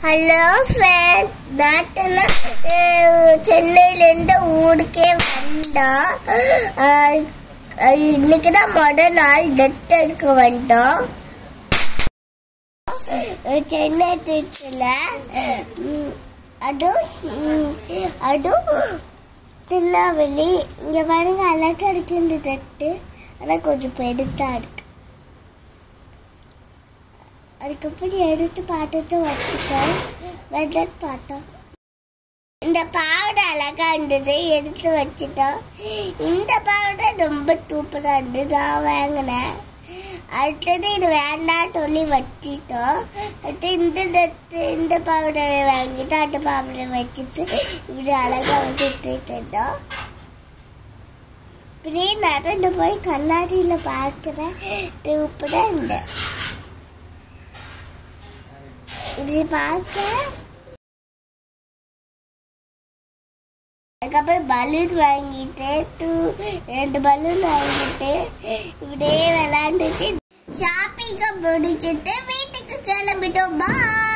hello friend நாட்டுல சென்னையிலேருந்து ஊருக்கே வந்தோம் அஹ், அஹ், இன்னைக்கு தான் மொதல் நாள் டெத் எடுக்க வந்தோம் அஹ், சென்னை திருச்சியில் அதுவும் ம், அதுவும் திருநெல்வேலி இங்கே பாருங்க அழகா இருக்கு இந்த தட்டு ஆனால் கொஞ்சம் பெருத்தா இருக்கு அதுக்கப்புறம் எடுத்து பார்த்துட்டு வச்சுட்டோம் வெள்ளட் பார்த்தோம் இந்த பாவடை அழகா இருந்தது எடுத்து வச்சுட்டோம் இந்த பாவடை ரொம்ப சூப்பராக இருந்தது நான் வாங்கினேன் அடுத்தது இது வேண்டாம் சொல்லி வச்சிட்டோம் அடுத்து இந்த நெட்டு இந்த பாவடை வாங்கிட்டு அந்த பாவடை வச்சுட்டு இப்படி அழகா வந்து இருந்தோம் இப்படியே நடந்து போய் கண்ணாடியில் பார்க்குறேன் சூப்பராக இருந்தேன் இப்படி பார்க்க அதுக்கப்புறம் பலூன் வாங்கிட்டு டூ ரெண்டு பலூன் வாங்கிட்டு இப்படியே விளாண்டுட்டு ஷாப்பிங்க முடிச்சிட்டு வீட்டுக்கு கிளம்பிட்டோம் பாய்